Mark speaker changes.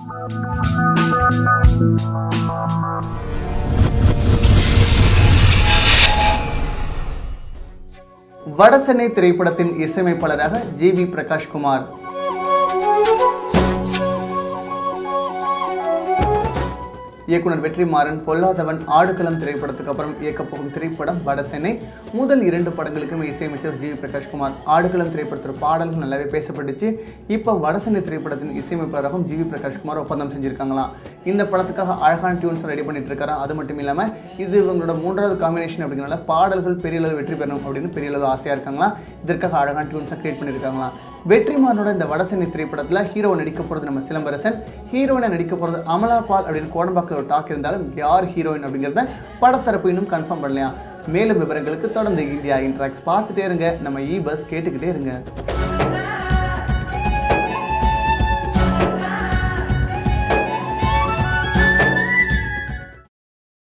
Speaker 1: வடசென்னை திரைப்படத்தின் இசையமைப்பாளராக ஜி வி பிரகாஷ்குமார் இயக்குனர் வெற்றிமாறன் பொல்லாதவன் ஆடுகளம் திரைப்படத்துக்கு அப்புறம் இயக்கப் போகும் திரைப்படம் வடசென்னை முதல் இரண்டு படங்களுக்குமே இசையமைச்சர் ஜி வி பிரகாஷ்குமார் ஆடுகளம் திரைப்படத்தோட பாடல்கள் நல்லாவே பேசப்பட்டுச்சு இப்போ வடசென்னை திரைப்படத்தின் இசையமைப்பாளராகவும் ஜி வி பிரகாஷ்குமார் ஒப்பந்தம் செஞ்சிருக்காங்களாம் இந்த படத்துக்காக அழகான டியூன்ஸ் ரெடி பண்ணிட்டு இருக்காரா அது மட்டும் இல்லாமல் இது இவங்களோட மூன்றாவது காம்பினேஷன் அப்படிங்கிறனால பாடல்கள் பெரிய அளவு வெற்றி பெறணும் அப்படின்னு பெரிய அளவு ஆசையாக இருக்காங்களா இதற்காக அழகான டியூன்ஸை கிரியேட் பண்ணியிருக்காங்களாம் வெற்றிமாறனோட இந்த வடசென்னை திரைப்படத்தில் ஹீரோ நடிக்க போகிறது நம்ம சிலம்பரசன் ஹீரோயினை நடிக்க போகிறது அமலா பால் அப்படின்னு கோடம்பாக்கில் ஒரு டாக் இருந்தாலும் யார் ஹீரோயின் அப்படிங்கிறத படத்தரப்பு இன்னும் கன்ஃபார்ம் பண்ணலையா மேலும் விவரங்களுக்கு தொடர்ந்து இந்தியா இன்ட்ராக்ஸ் பார்த்துட்டே இருங்க நம்ம இ பஸ் கேட்டுக்கிட்டே இருங்க